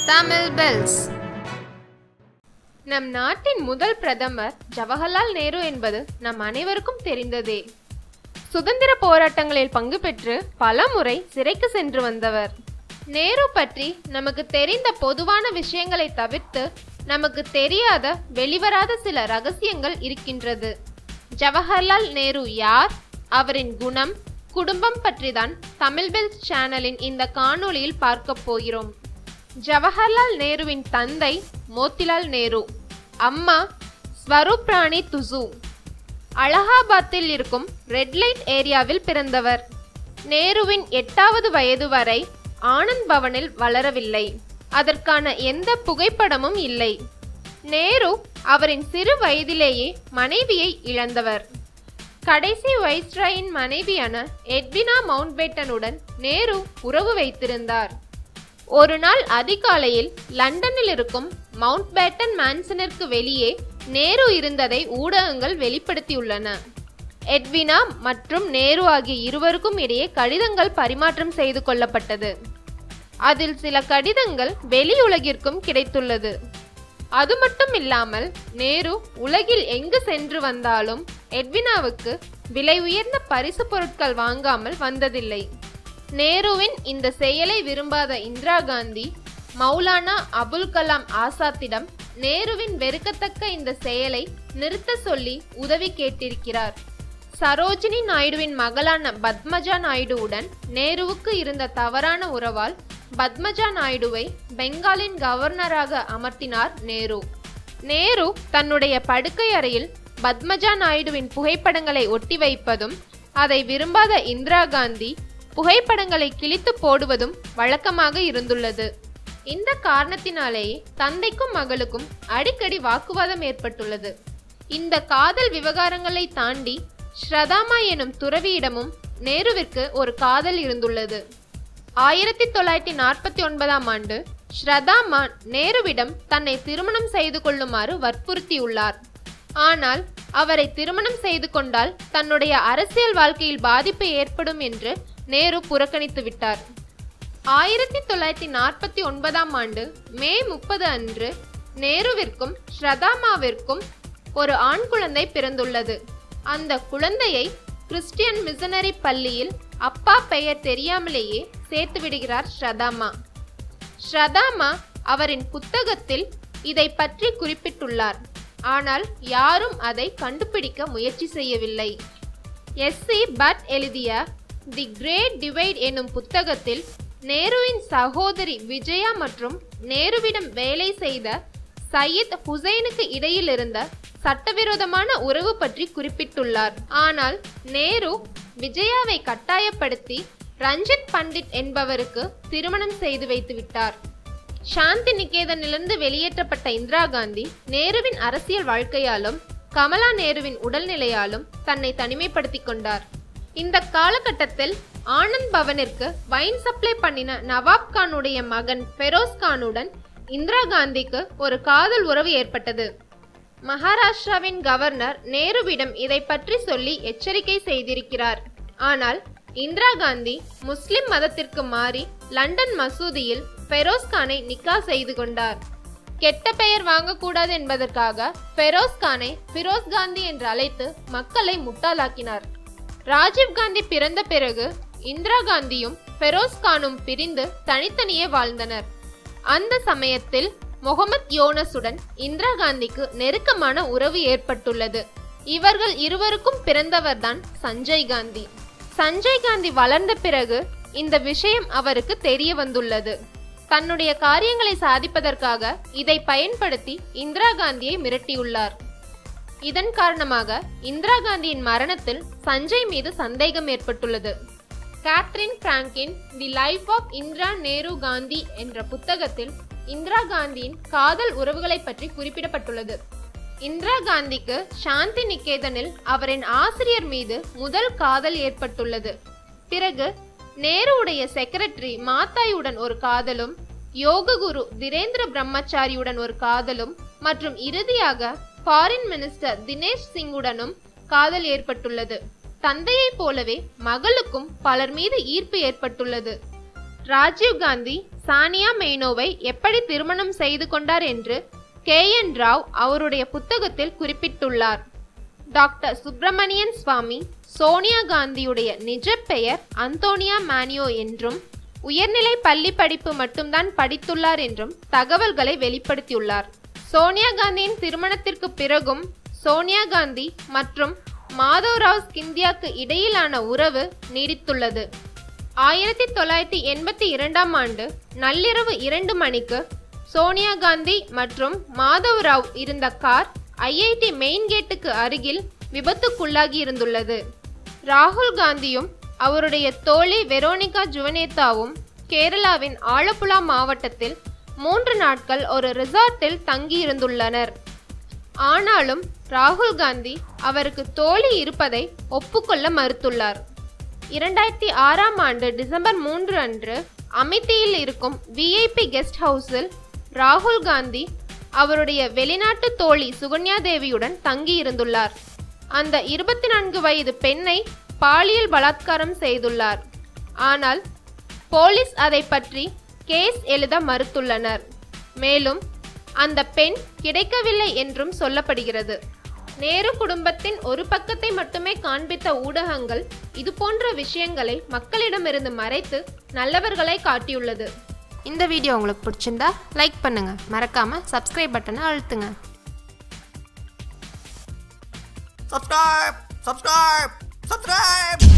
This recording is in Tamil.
தமிழ் பெல்ஸ் நம் நாட்டின் முதல் பிரதமர் ஜவஹர்லால் நேரு என்பது நம் அனைவருக்கும் தெரிந்ததே சுதந்திர போராட்டங்களில் பங்கு பெற்று பல முறை சிறைக்கு சென்று வந்தவர் நேரு பற்றி நமக்கு தெரிந்த பொதுவான விஷயங்களை தவிர்த்து நமக்கு தெரியாத வெளிவராத சில ரகசியங்கள் இருக்கின்றது ஜவஹர்லால் நேரு யார் அவரின் குணம் குடும்பம் பற்றிதான் தமிழ் பெல்ஸ் சேனலின் இந்த காணொளியில் பார்க்க போகிறோம் ஜவஹர்லால் நேருவின் தந்தை மோத்திலால் நேரு அம்மா ஸ்வரூப் ராணி துசு அலகாபாத்தில் இருக்கும் ரெட் லைட் ஏரியாவில் பிறந்தவர் நேருவின் எட்டாவது வயது வரை ஆனந்த் பவனில் வளரவில்லை அதற்கான எந்த புகைப்படமும் இல்லை நேரு அவரின் சிறு வயதிலேயே மனைவியை இழந்தவர் கடைசி வைஸ்ராயின் மனைவியான எட்வினா மவுண்ட்பேட்டனுடன் நேரு உறவு வைத்திருந்தார் ஒரு நாள் அதிகாலையில் லண்டனில் இருக்கும் மவுண்ட் பேட்டன் மேன்சனிற்கு வெளியே நேரு இருந்ததை ஊடகங்கள் வெளிப்படுத்தியுள்ளன எட்வினா மற்றும் நேரு ஆகிய இருவருக்கும் இடையே கடிதங்கள் பரிமாற்றம் செய்து கொள்ளப்பட்டது அதில் சில கடிதங்கள் வெளியுலகிற்கும் கிடைத்துள்ளது அது மட்டும் இல்லாமல் நேரு உலகில் எங்கு சென்று வந்தாலும் எட்வினாவுக்கு விலை உயர்ந்த பரிசு பொருட்கள் வாங்காமல் வந்ததில்லை நேருவின் இந்த செயலை விரும்பாத இந்திரா காந்தி மௌலானா அபுல் கலாம் ஆசாத்திடம் நேருவின் வெறுக்கத்தக்க இந்த செயலை நிறுத்த சொல்லி உதவி கேட்டிருக்கிறார் சரோஜினி நாயுடுவின் மகளான பத்மஜா நாயுடுவுடன் நேருவுக்கு இருந்த தவறான உறவால் பத்மஜா நாயுடுவை பெங்காலின் கவர்னராக அமர்த்தினார் நேரு நேரு தன்னுடைய படுக்கை அறையில் பத்மஜா நாயுடுவின் புகைப்படங்களை ஒட்டி வைப்பதும் அதை விரும்பாத இந்திரா காந்தி புகைப்படங்களை கிழித்து போடுவதும் வழக்கமாக இருந்துள்ளது இந்த காரணத்தினாலேயே தந்தைக்கும் மகளுக்கும் அடிக்கடி வாக்குவாதம் ஏற்பட்டுள்ளது இந்த காதல் விவகாரங்களை தாண்டி ஸ்ரதாமா எனும் துறவியிடமும் நேருவிற்கு ஒரு காதல் இருந்துள்ளது ஆயிரத்தி தொள்ளாயிரத்தி நாற்பத்தி ஒன்பதாம் ஆண்டு ஸ்ரதாமா நேருவிடம் தன்னை திருமணம் செய்து கொள்ளுமாறு வற்புறுத்தியுள்ளார் ஆனால் அவரை திருமணம் செய்து கொண்டால் தன்னுடைய அரசியல் வாழ்க்கையில் பாதிப்பு ஏற்படும் என்று நேரு புறக்கணித்து விட்டார் ஆயிரத்தி தொள்ளாயிரத்தி நாற்பத்தி ஒன்பதாம் ஆண்டு மே முப்பது அன்று நேருவிற்கும் ஸ்ரதாமாவிற்கும் ஒரு ஆண் குழந்தை பிறந்துள்ளது அந்த குழந்தையை கிறிஸ்டியன் மிஷனரி பள்ளியில் அப்பா பெயர் தெரியாமலேயே சேர்த்து விடுகிறார் ஸ்ரதாமா ஸ்ரதாமா அவரின் புத்தகத்தில் இதை பற்றி குறிப்பிட்டுள்ளார் ஆனால் யாரும் அதை கண்டுபிடிக்க முயற்சி செய்யவில்லை எஸ் சி பட் எழுதிய தி கிரேட் டிவைட் என்னும் புத்தகத்தில் நேருவின் சகோதரி விஜயா மற்றும் நேருவிடம் வேலை செய்த சையத் ஹுசைனுக்கு இடையில் இருந்த சட்டவிரோதமான உறவு பற்றி குறிப்பிட்டுள்ளார் ஆனால் நேரு விஜயாவை கட்டாயப்படுத்தி ரஞ்சித் பண்டிட் என்பவருக்கு திருமணம் செய்து வைத்து விட்டார் சாந்தி நிகேதனிலிருந்து வெளியேற்றப்பட்ட இந்திரா காந்தி நேருவின் அரசியல் வாழ்க்கையாலும் கமலா நேருவின் உடல்நிலையாலும் தன்னை தனிமைப்படுத்திக் கொண்டார் இந்த காலகட்டத்தில் ஆனந்த் பவனிற்கு வைன் சப்ளை பண்ணின நவாப் கானுடைய மகன் ஃபெரோஸ் கானுடன் இந்திரா காந்திக்கு ஒரு காதல் உறவு ஏற்பட்டது மகாராஷ்டிராவின் கவர்னர் நேருவிடம் இதை பற்றி சொல்லி எச்சரிக்கை செய்திருக்கிறார் ஆனால் இந்திரா காந்தி முஸ்லிம் மதத்திற்கு மாறி லண்டன் மசூதியில் ஃபெரோஸ் கானை நிக்கா செய்து கொண்டார் கெட்ட பெயர் வாங்கக்கூடாது என்பதற்காக ஃபெரோஸ் கானை ஃபிரோஸ் காந்தி என்று அழைத்து மக்களை முட்டாளாக்கினார் ராஜீவ் காந்தி பிறந்த பிறகு இந்திரா காந்தியும் ஃபெரோஸ் கானும் பிரிந்து தனித்தனியே வாழ்ந்தனர் அந்த சமயத்தில் முகமது யோனஸுடன் இந்திரா காந்திக்கு நெருக்கமான உறவு ஏற்பட்டுள்ளது இவர்கள் இருவருக்கும் பிறந்தவர்தான் சஞ்சய் காந்தி சஞ்சய் காந்தி வளர்ந்த பிறகு இந்த விஷயம் அவருக்கு தெரிய வந்துள்ளது தன்னுடைய காரியங்களை சாதிப்பதற்காக இதை பயன்படுத்தி இந்திரா காந்தியை மிரட்டியுள்ளார் இதன் காரணமாக இந்திரா காந்தியின் மரணத்தில் சஞ்சய் மீது சந்தேகம் ஏற்பட்டுள்ளது கேத்ரின் பிராங்கின் the life of Indira Nehru Gandhi என்ற புத்தகத்தில் இந்திரா காந்தியின் காதல் உறவுகளை பற்றி குறிப்பிடப்பட்டுள்ளது இந்திரா காந்திக்கு சாந்தி நிகேதனில் அவரின் ஆசிரியர் மீது முதல் காதல் ஏற்பட்டுள்ளது பிறகு நேருவுடைய செக்ரட்டரி மாத்தாயுடன் ஒரு காதலும் யோககுரு திரேந்திர பிரம்மச்சாரியுடன் ஒரு காதலும் மற்றும் இறுதியாக ஃபாரின் மினிஸ்டர் தினேஷ் சிங்குடனும் காதல் ஏற்பட்டுள்ளது தந்தையைப் போலவே மகளுக்கும் பலர் மீது ஈர்ப்பு ஏற்பட்டுள்ளது ராஜீவ் காந்தி சானியா மெய்னோவை எப்படி திருமணம் செய்து கொண்டார் என்று கே என் ராவ் அவருடைய புத்தகத்தில் குறிப்பிட்டுள்ளார் டாக்டர் சுப்பிரமணியன் சுவாமி சோனியா காந்தியுடைய நிஜ பெயர் அந்தோனியா மேனியோ என்றும் உயர்நிலை பள்ளி படிப்பு மட்டும்தான் படித்துள்ளார் என்றும் தகவல்களை வெளிப்படுத்தியுள்ளார் சோனியா காந்தியின் திருமணத்திற்கு பிறகும் சோனியா காந்தி மற்றும் மாதவராவ் ஸ்கிந்தியாக்கு இடையிலான உறவு நீடித்துள்ளது ஆயிரத்தி தொள்ளாயிரத்தி எண்பத்தி இரண்டாம் ஆண்டு நள்ளிரவு இரண்டு மணிக்கு சோனியா காந்தி மற்றும் மாதவராவ் இருந்த கார் ஐஐடி மெயின் கேட்டுக்கு அருகில் விபத்துக்குள்ளாகி இருந்துள்ளது ராகுல் காந்தியும் அவருடைய தோழி வெரோனிகா ஜுவனேத்தாவும் கேரளாவின் ஆலப்புழா மாவட்டத்தில் மூன்று நாட்கள் ஒரு ரிசார்ட்டில் தங்கியிருந்துள்ளனர் ஆனாலும் ராகுல் காந்தி அவருக்கு தோழி இருப்பதை ஒப்புக்கொள்ள மறுத்துள்ளார் இரண்டாயிரத்தி ஆறாம் ஆண்டு டிசம்பர் மூன்று அன்று அமித்தியில் இருக்கும் விஐபி கெஸ்ட் ஹவுஸில் ராகுல் காந்தி அவருடைய வெளிநாட்டு தோழி சுகன்யா தேவியுடன் தங்கியிருந்துள்ளார் அந்த இருபத்தி நான்கு வயது பெண்ணை பாலியல் பலாத்காரம் செய்துள்ளார் ஆனால் போலீஸ் அதை பற்றி கேஸ் எழுத மறுத்துள்ளனர் மேலும் அந்த பெண் கிடைக்கவில்லை என்றும் சொல்லப்படுகிறது நேரு குடும்பத்தின் ஒரு பக்கத்தை மட்டுமே காண்பித்த ஊடகங்கள் இதுபோன்ற விஷயங்களை மக்களிடமிருந்து மறைத்து நல்லவர்களை காட்டியுள்ளது இந்த வீடியோ உங்களுக்கு பிடிச்சிருந்தா லைக் பண்ணுங்க மறக்காம சப்ஸ்கிரைப் பட்டனை அழுத்துங்க subscribe, subscribe, subscribe.